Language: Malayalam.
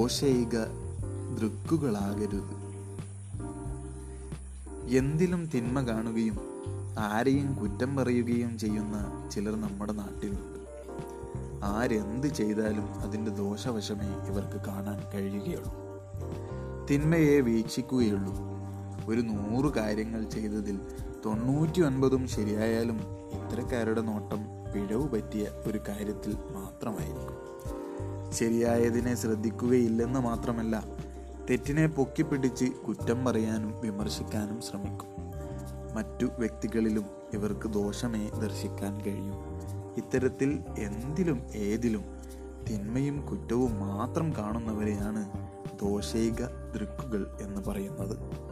ദോഷൈക ദൃക്കുകളാകരുത് എന്തിലും തിന്മ കാണുകയും ആരെയും കുറ്റം പറയുകയും ചെയ്യുന്ന ചിലർ നമ്മുടെ നാട്ടിലുണ്ട് ആരെന്ത് ചെയ്താലും അതിൻ്റെ ദോഷവശമേ ഇവർക്ക് കാണാൻ കഴിയുകയുള്ളൂ തിന്മയെ വീക്ഷിക്കുകയുള്ളൂ ഒരു നൂറ് കാര്യങ്ങൾ ചെയ്തതിൽ തൊണ്ണൂറ്റി ഒൻപതും ശരിയായാലും ഇത്തരക്കാരുടെ നോട്ടം പിഴവ് പറ്റിയ ഒരു കാര്യത്തിൽ മാത്രമായിരിക്കും ശരിയായതിനെ ശ്രദ്ധിക്കുകയില്ലെന്ന് മാത്രമല്ല തെറ്റിനെ പൊക്കിപ്പിടിച്ച് കുറ്റം പറയാനും വിമർശിക്കാനും ശ്രമിക്കും മറ്റു വ്യക്തികളിലും ഇവർക്ക് ദോഷമേ ദർശിക്കാൻ കഴിയും ഇത്തരത്തിൽ എന്തിലും ഏതിലും തിന്മയും കുറ്റവും മാത്രം കാണുന്നവരെയാണ് ദോഷൈക ദൃക്കുകൾ എന്ന് പറയുന്നത്